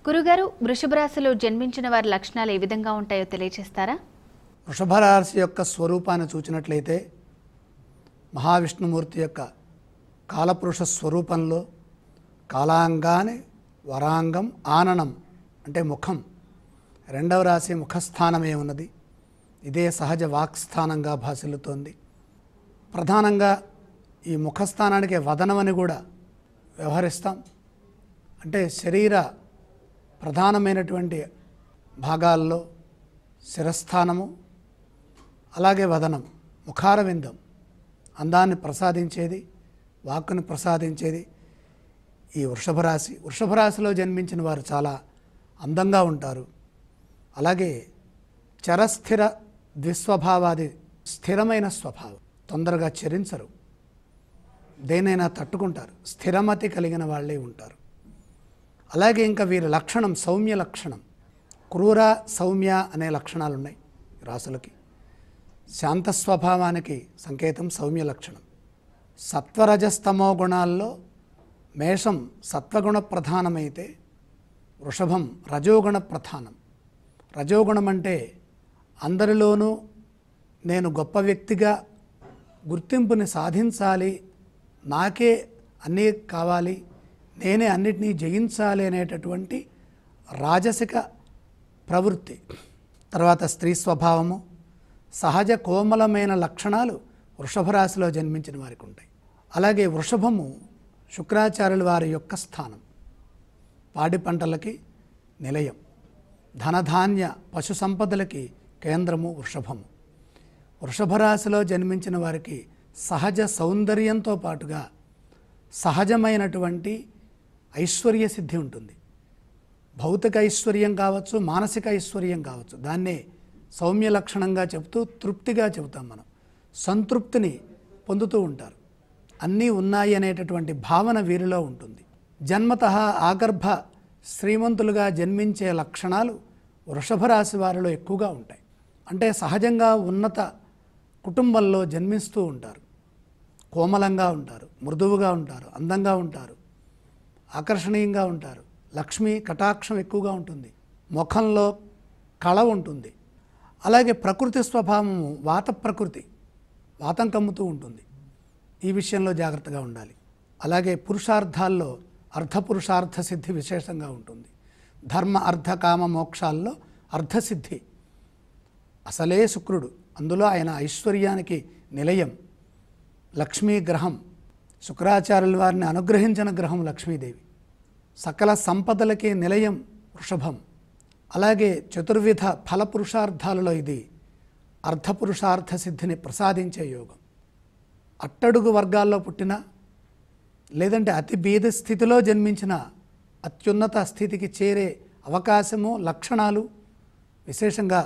గురుగారు వృషభ రాశిలో జన్మించిన వారి లక్షణాలు ఏ విధంగా ఉంటాయో తెలియజేస్తారా వృషభ రాశి యొక్క స్వరూపాన్ని చూచినట్లయితే మహావిష్ణుమూర్తి యొక్క కాలపురుష స్వరూపంలో కాలాంగాని వరాంగం ఆననం అంటే ముఖం రెండవ రాశి ముఖస్థానమే ఉన్నది ఇదే సహజ వాక్స్థానంగా భాసిల్లుతోంది ప్రధానంగా ఈ ముఖస్థానానికి వదనమని కూడా వ్యవహరిస్తాం అంటే శరీర ప్రధానమైనటువంటి భాగాల్లో శిరస్థానము అలాగే వదనం ముఖారవిందం అందాన్ని ప్రసాదించేది వాక్కుని ప్రసాదించేది ఈ వృషభ రాశి వృషభ రాశిలో జన్మించిన వారు చాలా అందంగా ఉంటారు అలాగే చరస్థిర ద్విస్వభావాది స్థిరమైన స్వభావం తొందరగా చరించరు దేనైనా తట్టుకుంటారు స్థిరమతి కలిగిన వాళ్ళే ఉంటారు అలాగే ఇంకా వీరి లక్షణం సౌమ్య లక్షణం క్రూర సౌమ్య అనే లక్షణాలు ఉన్నాయి ఈ రాసులకి శాంత స్వభావానికి సంకేతం సౌమ్య లక్షణం సత్వరజస్తమో గుణాల్లో మేషం సత్వగుణ ప్రధానమైతే వృషభం రజోగుణ ప్రధానం రజోగుణం అంటే అందరిలోనూ నేను గొప్ప వ్యక్తిగా గుర్తింపుని సాధించాలి నాకే అన్నీ కావాలి నేనే అన్నిటినీ జయించాలి అనేటటువంటి రాజసిక ప్రవృత్తి తర్వాత స్త్రీ స్వభావము సహజ కోమలమైన లక్షణాలు వృషభ రాశిలో జన్మించిన వారికి ఉంటాయి అలాగే వృషభము శుక్రాచార్యుల వారి యొక్క స్థానం పాడి పంటలకి నిలయం ధనధాన్య పశు సంపదలకి కేంద్రము వృషభము వృషభ రాశిలో జన్మించిన వారికి సహజ సౌందర్యంతో పాటుగా సహజమైనటువంటి ఐశ్వర్య సిద్ధి ఉంటుంది భౌతిక ఐశ్వర్యం కావచ్చు మానసిక ఐశ్వర్యం కావచ్చు దాన్నే సౌమ్య లక్షణంగా చెబుతూ తృప్తిగా చెబుతాం మనం సంతృప్తిని పొందుతూ ఉంటారు అన్నీ ఉన్నాయి అనేటటువంటి భావన వీరిలో ఉంటుంది జన్మత ఆగర్భ శ్రీమంతులుగా జన్మించే లక్షణాలు వృషభ రాశి వారిలో ఎక్కువగా ఉంటాయి అంటే సహజంగా ఉన్నత కుటుంబంలో జన్మిస్తూ ఉంటారు కోమలంగా ఉంటారు మృదువుగా ఉంటారు అందంగా ఉంటారు ఆకర్షణీయంగా ఉంటారు లక్ష్మి కటాక్షం ఎక్కువగా ఉంటుంది ముఖంలో కళ ఉంటుంది అలాగే ప్రకృతి స్వభావము వాత ప్రకృతి వాతం కమ్ముతూ ఉంటుంది ఈ విషయంలో జాగ్రత్తగా ఉండాలి అలాగే పురుషార్థాల్లో అర్ధపురుషార్థ సిద్ధి విశేషంగా ఉంటుంది ధర్మ అర్ధ కామ మోక్షాల్లో అర్ధసిద్ధి అసలే శుక్రుడు అందులో ఆయన ఐశ్వర్యానికి నిలయం లక్ష్మీ గ్రహం శుక్రాచార్యుల వారిని అనుగ్రహించిన గ్రహం లక్ష్మీదేవి సకల సంపదలకి నిలయం వృషభం అలాగే చతుర్విధ ఫల పురుషార్థాలలో ఇది అర్ధపురుషార్థ సిద్ధిని ప్రసాదించే యోగం అట్టడుగు వర్గాల్లో పుట్టిన లేదంటే అతి బీద స్థితిలో జన్మించిన అత్యున్నత స్థితికి చేరే అవకాశము లక్షణాలు విశేషంగా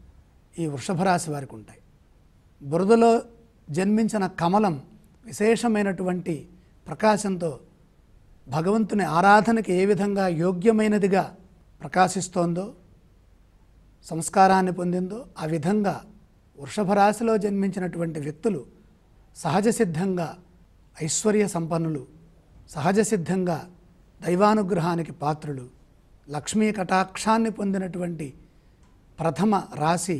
ఈ వృషభ రాశి వారికి ఉంటాయి బురదలో జన్మించిన కమలం విశేషమైనటువంటి ప్రకాశంతో భగవంతుని ఆరాధనకి ఏ విధంగా యోగ్యమైనదిగా ప్రకాశిస్తోందో సంస్కారాన్ని పొందిందో ఆ విధంగా వృషభ రాశిలో జన్మించినటువంటి వ్యక్తులు సహజ సిద్ధంగా ఐశ్వర్య సంపన్నులు సహజ సిద్ధంగా దైవానుగ్రహానికి పాత్రులు లక్ష్మీ కటాక్షాన్ని పొందినటువంటి ప్రథమ రాశి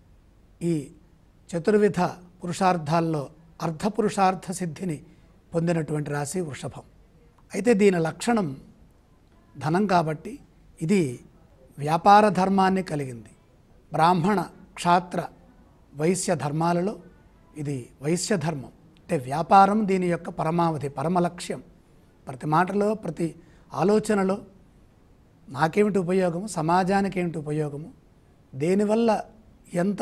ఈ చతుర్విధ పురుషార్థాల్లో అర్ధపురుషార్థ సిద్ధిని పొందినటువంటి రాశి వృషభం అయితే దీని లక్షణం ధనం కాబట్టి ఇది వ్యాపార ధర్మాన్ని కలిగింది బ్రాహ్మణ క్షాత్ర వైశ్య ధర్మాలలో ఇది వైశ్య ధర్మం అంటే వ్యాపారం దీని యొక్క పరమావధి పరమ లక్ష్యం ప్రతి మాటలో ప్రతి ఆలోచనలో నాకేమిటి ఉపయోగము సమాజానికి ఏమిటి ఉపయోగము దేనివల్ల ఎంత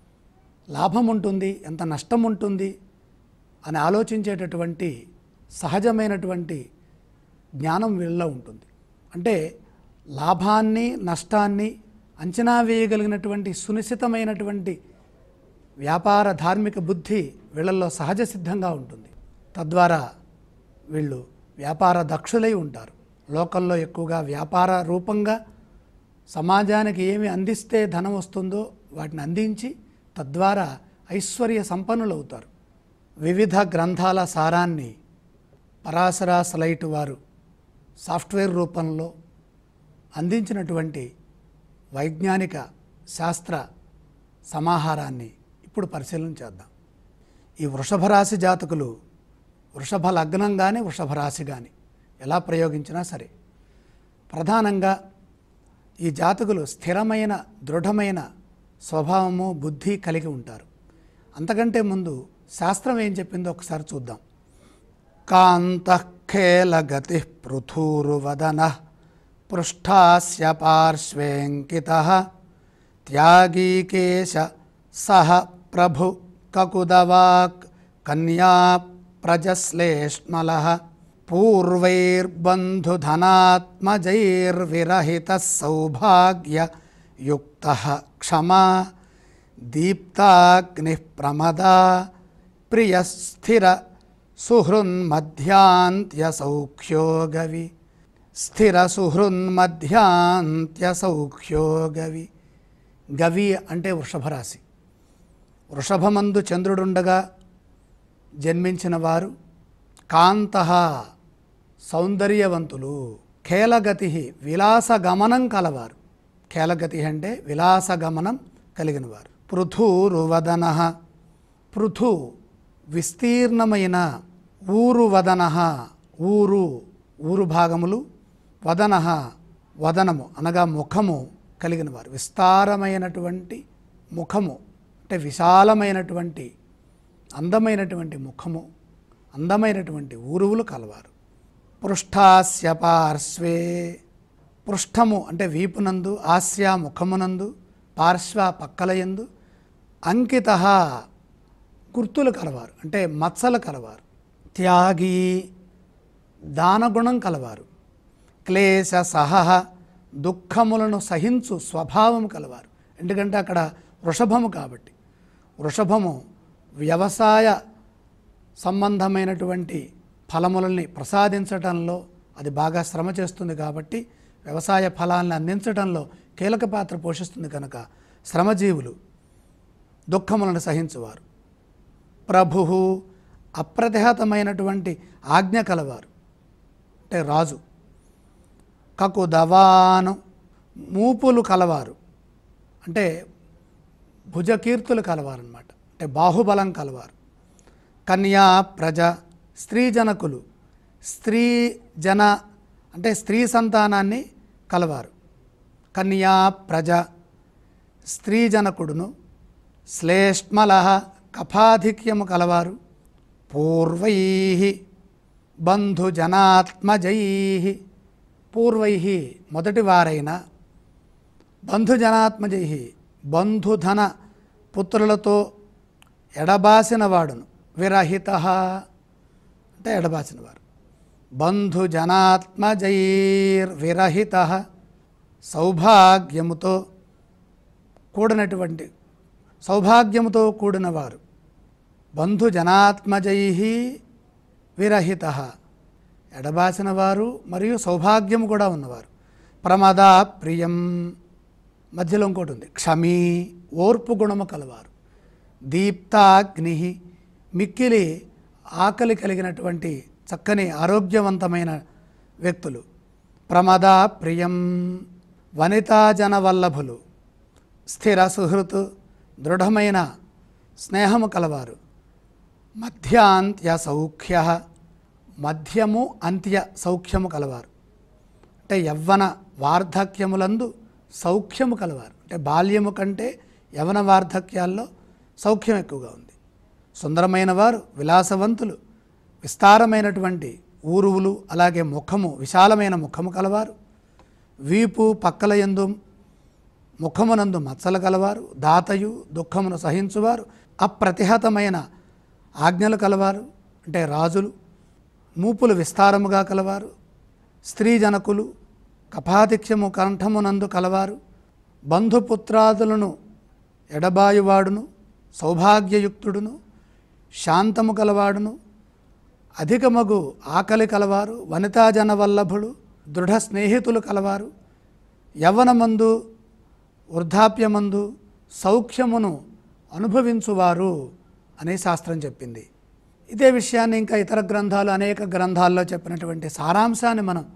లాభం ఉంటుంది ఎంత నష్టం ఉంటుంది అని ఆలోచించేటటువంటి సహజమైనటువంటి జ్ఞానం వీళ్ళలో ఉంటుంది అంటే లాభాన్ని నష్టాన్ని అంచనా వేయగలిగినటువంటి సునిశ్చితమైనటువంటి వ్యాపార ధార్మిక బుద్ధి వీళ్ళల్లో సహజ సిద్ధంగా ఉంటుంది తద్వారా వీళ్ళు వ్యాపార దక్షులై ఉంటారు లోకల్లో ఎక్కువగా వ్యాపార రూపంగా సమాజానికి ఏమి అందిస్తే ధనం వస్తుందో వాటిని అందించి తద్వారా ఐశ్వర్య సంపన్నులు అవుతారు వివిధ గ్రంథాల సారాన్ని పరాశరా స్లైట్ వారు సాఫ్ట్వేర్ రూపంలో అందించినటువంటి వైజ్ఞానిక శాస్త్ర సమాహారాన్ని ఇప్పుడు పరిశీలన చేద్దాం ఈ వృషభ రాశి జాతకులు వృషభ లగ్నం కానీ వృషభ రాశి కానీ ఎలా ప్రయోగించినా సరే ప్రధానంగా ఈ జాతకులు స్థిరమైన దృఢమైన స్వభావము బుద్ధి కలిగి ఉంటారు అంతకంటే ముందు శాస్త్రం ఏం చెప్పిందో ఒకసారి చూద్దాం కాంతఃఖేలగతి పృథూరువదన పృష్ఠాస్య పార్శ్వేంకిత త్యాగీకేశ సహ ప్రభు కకుదవాక్ కన్యా ప్రజశ్లేష్మల పూర్వైర్బంధుధనాత్మజైర్విరహిత సౌభాగ్యయుక్త క్షమా దీప్తాగ్ని ప్రమదా ప్రియస్థిర సుహృన్మధ్యాంత్యసౌఖ్యో గవి స్థిర సుహృన్మధ్యాంత్యసౌఖ్యో గవి గవి అంటే వృషభ రాశి వృషభమందు చంద్రుడుండగా జన్మించిన వారు కాంత సౌందర్యవంతులు ఖేలగతి విలాసగమనం కలవారు ఖేలగతి అంటే విలాసగమనం కలిగిన వారు పృథూరువదన పృథు విస్తీర్ణమైన ఊరు వదన ఊరు ఊరు భాగములు వదన వదనము అనగా ముఖము కలిగిన వారు విస్తారమైనటువంటి ముఖము అంటే విశాలమైనటువంటి అందమైనటువంటి ముఖము అందమైనటువంటి ఊరువులు కలవారు పృష్ఠాస్య పార్శ్వే పృష్ఠము అంటే వీపునందు ఆస్య ముఖమునందు పార్శ్వ పక్కలయందు అంకిత గుర్తులు కలవారు అంటే మత్సలు కలవారు త్యాగి దానగుణం కలవారు క్లేశ సహ దుఃఖములను సహించు స్వభావం కలవారు ఎందుకంటే అక్కడ వృషభము కాబట్టి వృషభము వ్యవసాయ సంబంధమైనటువంటి ఫలములని ప్రసాదించటంలో అది బాగా శ్రమ చేస్తుంది కాబట్టి వ్యవసాయ ఫలాలను అందించడంలో కీలక పాత్ర పోషిస్తుంది కనుక శ్రమజీవులు దుఃఖములను సహించువారు ప్రభు అప్రతిహతమైనటువంటి ఆజ్ఞ కలవారు అంటే రాజు కకుదవాను మూపులు కలవారు అంటే భుజకీర్తులు కలవారనమాట అంటే బాహుబలం కలవారు కన్యా ప్రజ స్త్రీ జనకులు స్త్రీ జన అంటే స్త్రీ సంతానాన్ని కలవారు కన్యా ప్రజ స్త్రీ జనకుడును శ్లేష్మల కఫాధిక్యము కలవారు పూర్వై బంధుజనాత్మజై పూర్వై మొదటి వారైన బంధుజనాత్మజై బంధుధన పుత్రులతో ఎడబాసిన వాడును విరహిత అంటే ఎడబాసిన వారు బంధుజనాత్మజైర్విరహిత సౌభాగ్యముతో కూడినటువంటి సౌభాగ్యముతో కూడినవారు బంధుజనాత్మజై విరహిత ఎడబాసిన వారు మరియు సౌభాగ్యము కూడా ఉన్నవారు ప్రమదా ప్రియం మధ్యలో ఇంకోటి ఉంది క్షమీ ఓర్పు గుణము కలవారు దీప్తాగ్ని మిక్కిలి ఆకలి కలిగినటువంటి చక్కని ఆరోగ్యవంతమైన వ్యక్తులు ప్రమదా ప్రియం వనితాజన వల్లభులు స్థిర సుహృతు దృఢమైన స్నేహము కలవారు మధ్యాంత్య సౌఖ్య మధ్యము అంత్య సౌఖ్యము కలవారు అంటే యవ్వన వార్ధక్యములందు సౌఖ్యము కలవారు అంటే బాల్యము కంటే యవన వార్ధక్యాల్లో సౌఖ్యం ఎక్కువగా ఉంది సుందరమైన వారు విలాసవంతులు విస్తారమైనటువంటి ఊరువులు అలాగే ముఖము విశాలమైన ముఖము కలవారు వీపు పక్కల యందు ముఖమునందు మచ్చలు కలవారు దాతయు దుఃఖమును సహించువారు అప్రతిహతమైన ఆజ్ఞలు కలవారు అంటే రాజులు మూపులు విస్తారముగా కలవారు స్త్రీ జనకులు కపాధిక్యము కంఠమునందు కలవారు బంధుపుత్రాదులను ఎడబాయువాడును సౌభాగ్యయుక్తుడును శాంతము కలవాడును అధికమగు ఆకలి కలవారు వనితాజన వల్లభుడు దృఢ స్నేహితులు కలవారు యవ్వనమందు వృద్ధాప్యమందు సౌఖ్యమును అనుభవించువారు అనే శాస్త్రం చెప్పింది ఇదే విషయాన్ని ఇంకా ఇతర గ్రంథాలు అనేక గ్రంథాల్లో చెప్పినటువంటి సారాంశాన్ని మనం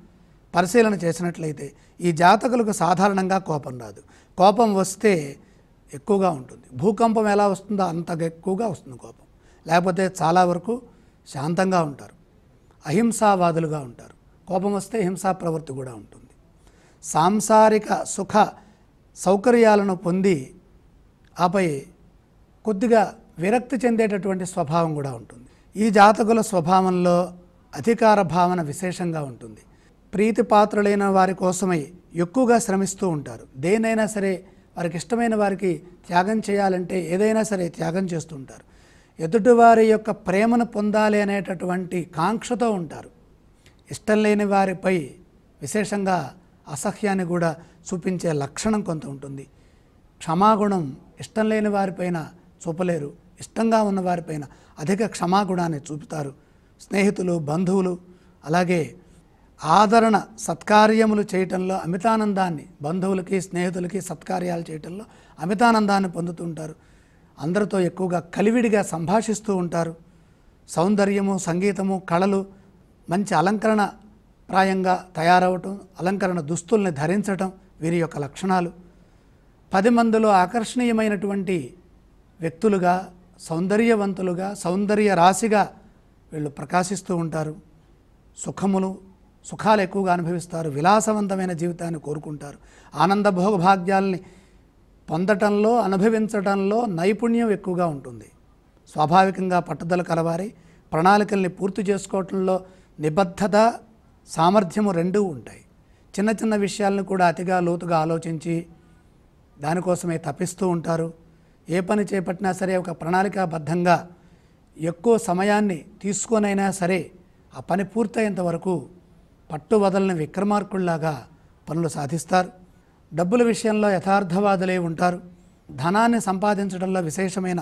పరిశీలన చేసినట్లయితే ఈ జాతకులకు సాధారణంగా కోపం రాదు కోపం వస్తే ఎక్కువగా ఉంటుంది భూకంపం ఎలా వస్తుందో అంత ఎక్కువగా వస్తుంది కోపం లేకపోతే చాలా వరకు శాంతంగా ఉంటారు అహింసావాదులుగా ఉంటారు కోపం వస్తే హింసా ప్రవృత్తి కూడా ఉంటుంది సాంసారిక సుఖ సౌకర్యాలను పొంది ఆపై కొద్దిగా విరక్తి చెందేటటువంటి స్వభావం కూడా ఉంటుంది ఈ జాతకుల స్వభావంలో అధికార భావన విశేషంగా ఉంటుంది ప్రీతిపాత్రులైన వారి కోసమై ఎక్కువగా శ్రమిస్తూ ఉంటారు దేనైనా సరే వారికి ఇష్టమైన వారికి త్యాగం చేయాలంటే ఏదైనా సరే త్యాగం చేస్తూ ఉంటారు ఎదుటివారి యొక్క ప్రేమను పొందాలి అనేటటువంటి కాంక్షతో ఉంటారు ఇష్టం లేని వారిపై విశేషంగా అసహ్యాన్ని కూడా చూపించే లక్షణం కొంత ఉంటుంది క్షమాగుణం ఇష్టం లేని వారిపైన చూపలేరు ఇష్టంగా ఉన్న వారిపైన అధిక క్షమాగుణాన్ని చూపుతారు స్నేహితులు బంధువులు అలాగే ఆదరణ సత్కార్యములు చేయటంలో అమితానందాన్ని బంధువులకి స్నేహితులకి సత్కార్యాలు చేయటంలో అమితానందాన్ని పొందుతుంటారు అందరితో ఎక్కువగా కలివిడిగా సంభాషిస్తూ ఉంటారు సౌందర్యము సంగీతము కళలు మంచి అలంకరణ ప్రాయంగా తయారవటం అలంకరణ దుస్తుల్ని ధరించటం వీరి యొక్క లక్షణాలు పది మందిలో ఆకర్షణీయమైనటువంటి వ్యక్తులుగా సౌందర్యవంతులుగా సౌందర్య రాశిగా వీళ్ళు ప్రకాశిస్తూ ఉంటారు సుఖములు సుఖాలు ఎక్కువగా అనుభవిస్తారు విలాసవంతమైన జీవితాన్ని కోరుకుంటారు ఆనంద భోగభాగ్యాల్ని పొందటంలో అనుభవించటంలో నైపుణ్యం ఎక్కువగా ఉంటుంది స్వాభావికంగా పట్టుదల కలవారి ప్రణాళికల్ని పూర్తి చేసుకోవటంలో నిబద్ధత సామర్థ్యము రెండూ ఉంటాయి చిన్న చిన్న విషయాలను కూడా అతిగా లోతుగా ఆలోచించి దానికోసమే తప్పిస్తూ ఉంటారు ఏ పని చేపట్టినా సరే ఒక ప్రణాళికాబద్ధంగా ఎక్కువ సమయాన్ని తీసుకొనైనా సరే ఆ పని పూర్తయ్యేంత వరకు పట్టు వదలని విక్రమార్కుల్లాగా పనులు సాధిస్తారు డబ్బుల విషయంలో యథార్థవాదులే ఉంటారు ధనాన్ని సంపాదించడంలో విశేషమైన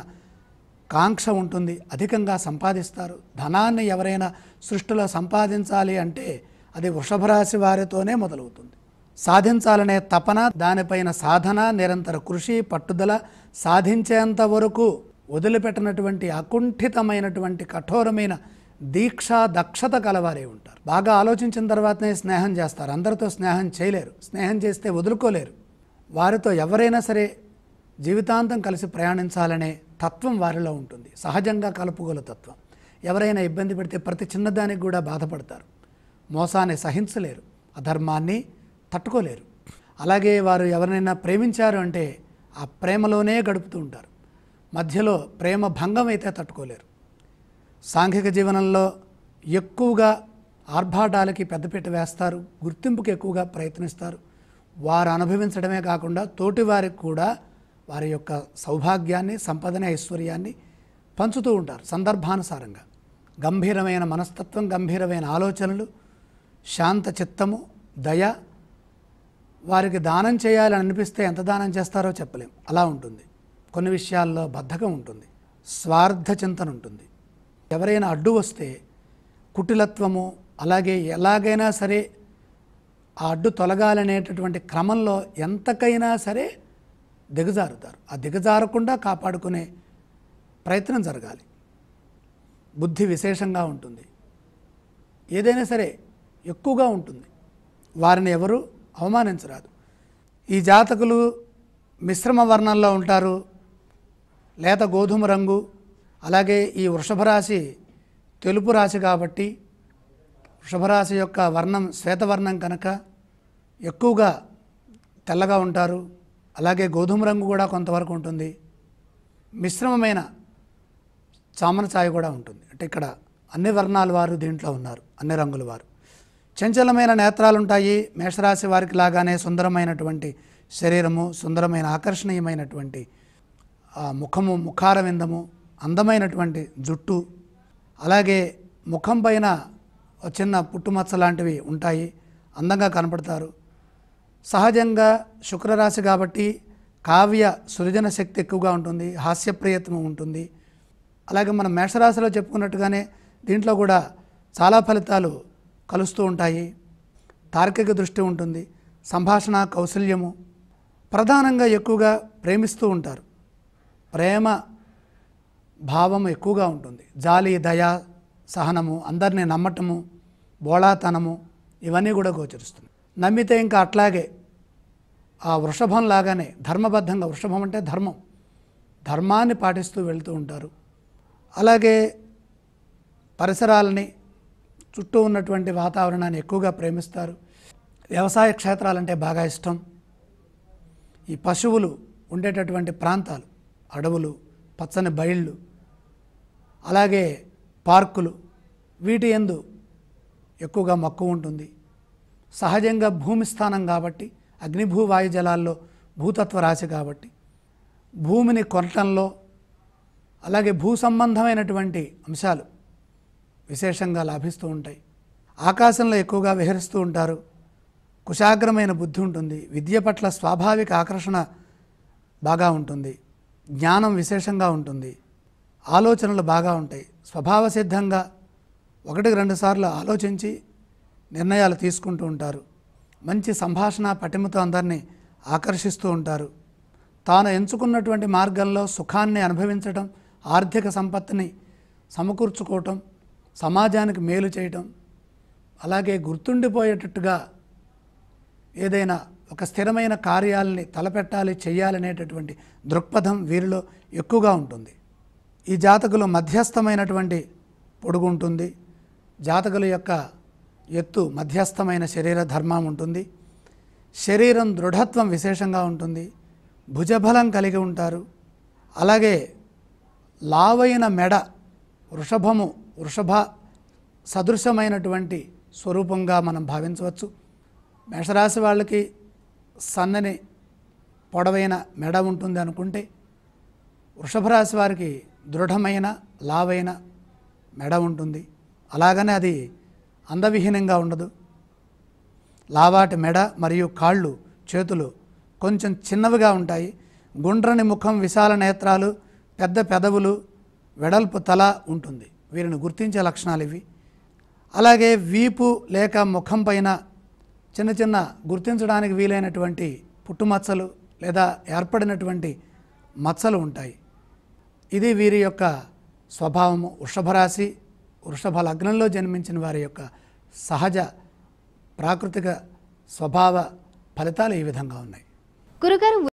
కాంక్ష ఉంటుంది అధికంగా సంపాదిస్తారు ధనాన్ని ఎవరైనా సృష్టిలో సంపాదించాలి అంటే అది వృషభ రాశి వారితోనే మొదలవుతుంది సాధించాలనే తపన దానిపైన సాధన నిరంతర కృషి పట్టుదల సాధించేంత వరకు వదిలిపెట్టినటువంటి అకుంఠితమైనటువంటి కఠోరమైన దీక్ష దక్షత కలవారే ఉంటారు బాగా ఆలోచించిన తర్వాతనే స్నేహం చేస్తారు అందరితో స్నేహం చేయలేరు స్నేహం చేస్తే వదులుకోలేరు వారితో ఎవరైనా సరే జీవితాంతం కలిసి ప్రయాణించాలనే తత్వం వారిలో ఉంటుంది సహజంగా కలుపుగోలు తత్వం ఎవరైనా ఇబ్బంది పెడితే ప్రతి చిన్నదానికి కూడా బాధపడతారు మోసాన్ని సహించలేరు అధర్మాన్ని తట్టుకోలేరు అలాగే వారు ఎవరినైనా ప్రేమించారు అంటే ఆ ప్రేమలోనే గడుపుతూ ఉంటారు మధ్యలో ప్రేమ భంగం అయితే తట్టుకోలేరు సాంఘిక జీవనంలో ఎక్కువగా ఆర్భాటాలకి పెద్దపీట వేస్తారు గుర్తింపుకి ఎక్కువగా ప్రయత్నిస్తారు వారు అనుభవించడమే కాకుండా తోటి వారికి కూడా వారి యొక్క సౌభాగ్యాన్ని సంపదని ఐశ్వర్యాన్ని పంచుతూ ఉంటారు సందర్భానుసారంగా గంభీరమైన మనస్తత్వం గంభీరమైన ఆలోచనలు శాంత చిత్తము దయ వారికి దానం చేయాలని అనిపిస్తే ఎంత దానం చేస్తారో చెప్పలేం అలా ఉంటుంది కొన్ని విషయాల్లో బద్ధకం ఉంటుంది స్వార్థ చింతన ఉంటుంది ఎవరైనా అడ్డు వస్తే కుటిలత్వము అలాగే ఎలాగైనా సరే ఆ అడ్డు తొలగాలనేటటువంటి క్రమంలో ఎంతకైనా సరే దిగజారుతారు ఆ దిగజారకుండా కాపాడుకునే ప్రయత్నం జరగాలి బుద్ధి విశేషంగా ఉంటుంది ఏదైనా సరే ఎక్కువగా ఉంటుంది వారిని ఎవరు అవమానించరాదు ఈ జాతకులు మిశ్రమ వర్ణంలో ఉంటారు లేత గోధుమ రంగు అలాగే ఈ వృషభ రాశి తెలుపు రాశి కాబట్టి వృషభ రాశి యొక్క వర్ణం శ్వేతవర్ణం కనుక ఎక్కువగా తెల్లగా ఉంటారు అలాగే గోధుమ రంగు కూడా కొంతవరకు ఉంటుంది మిశ్రమమైన చామన ఛాయ కూడా ఉంటుంది అంటే ఇక్కడ అన్ని వర్ణాల వారు దీంట్లో ఉన్నారు అన్ని రంగుల వారు చంచలమైన నేత్రాలు ఉంటాయి మేషరాశి వారికి లాగానే సుందరమైనటువంటి శరీరము సుందరమైన ఆకర్షణీయమైనటువంటి ఆ ముఖము ముఖార విందము అందమైనటువంటి జుట్టు అలాగే ముఖం పైన ఒక చిన్న పుట్టుమచ్చ లాంటివి ఉంటాయి అందంగా కనపడతారు సహజంగా శుక్రరాశి కాబట్టి కావ్య సృజన శక్తి ఎక్కువగా ఉంటుంది హాస్య ప్రయత్నం ఉంటుంది అలాగే మనం మేషరాశిలో చెప్పుకున్నట్టుగానే దీంట్లో కూడా చాలా ఫలితాలు కలుస్తూ ఉంటాయి తార్కిక దృష్టి ఉంటుంది సంభాషణ కౌశల్యము ప్రధానంగా ఎక్కువగా ప్రేమిస్తూ ఉంటారు ప్రేమ భావం ఎక్కువగా ఉంటుంది జాలి దయ సహనము అందరినీ నమ్మటము బోళాతనము ఇవన్నీ కూడా గోచరిస్తుంది నమ్మితే ఇంకా అట్లాగే ఆ వృషభం లాగానే ధర్మబద్ధంగా వృషభం అంటే ధర్మం ధర్మాన్ని పాటిస్తూ వెళ్తూ ఉంటారు అలాగే పరిసరాలని చుట్టూ ఉన్నటువంటి వాతావరణాన్ని ఎక్కువగా ప్రేమిస్తారు వ్యవసాయ క్షేత్రాలంటే బాగా ఇష్టం ఈ పశువులు ఉండేటటువంటి ప్రాంతాలు అడవులు పచ్చని బయళ్ళు అలాగే పార్కులు వీటి ఎందు ఎక్కువగా మక్కువ ఉంటుంది సహజంగా భూమి స్థానం కాబట్టి అగ్నిభూ వాయు జలాల్లో భూతత్వ రాశి కాబట్టి భూమిని కొనటంలో అలాగే భూ సంబంధమైనటువంటి అంశాలు విశేషంగా లాభిస్తూ ఉంటాయి ఆకాశంలో ఎక్కువగా విహరిస్తూ ఉంటారు కుశాగ్రమైన బుద్ధి ఉంటుంది విద్య పట్ల స్వాభావిక ఆకర్షణ బాగా ఉంటుంది జ్ఞానం విశేషంగా ఉంటుంది ఆలోచనలు బాగా ఉంటాయి స్వభావ సిద్ధంగా ఒకటికి రెండు సార్లు ఆలోచించి నిర్ణయాలు తీసుకుంటూ ఉంటారు మంచి సంభాషణ పటిమతో అందరినీ ఆకర్షిస్తూ ఉంటారు తాను ఎంచుకున్నటువంటి మార్గంలో సుఖాన్ని అనుభవించడం ఆర్థిక సంపత్తిని సమకూర్చుకోవటం సమాజానికి మేలు చేయటం అలాగే గుర్తుండిపోయేటట్టుగా ఏదైనా ఒక స్థిరమైన కార్యాలని తలపెట్టాలి చేయాలనేటటువంటి దృక్పథం వీరిలో ఎక్కువగా ఉంటుంది ఈ జాతకులు మధ్యస్థమైనటువంటి పొడుగు ఉంటుంది జాతకుల యొక్క ఎత్తు మధ్యస్థమైన శరీర ధర్మం ఉంటుంది శరీరం దృఢత్వం విశేషంగా ఉంటుంది భుజబలం కలిగి ఉంటారు అలాగే లావైన మెడ వృషభము వృషభ సదృశమైనటువంటి స్వరూపంగా మనం భావించవచ్చు మేషరాశి వాళ్ళకి సన్నని పొడవైన మెడ ఉంటుంది అనుకుంటే వృషభ రాశి వారికి దృఢమైన లావైన మెడ ఉంటుంది అలాగనే అది అందవిహీనంగా ఉండదు లావాటి మెడ మరియు కాళ్ళు చేతులు కొంచెం చిన్నవిగా ఉంటాయి గుండ్రని ముఖం విశాల నేత్రాలు పెద్ద పెదవులు వెడల్పు తల ఉంటుంది వీరిని గుర్తించే లక్షణాలు ఇవి అలాగే వీపు లేక ముఖం పైన చిన్న చిన్న గుర్తించడానికి వీలైనటువంటి పుట్టుమచ్చలు లేదా ఏర్పడినటువంటి మచ్చలు ఉంటాయి ఇది వీరి యొక్క స్వభావము వృషభ రాశి వృషభ లగ్నంలో జన్మించిన వారి యొక్క సహజ ప్రాకృతిక స్వభావ ఫలితాలు ఈ విధంగా ఉన్నాయి గురుగారు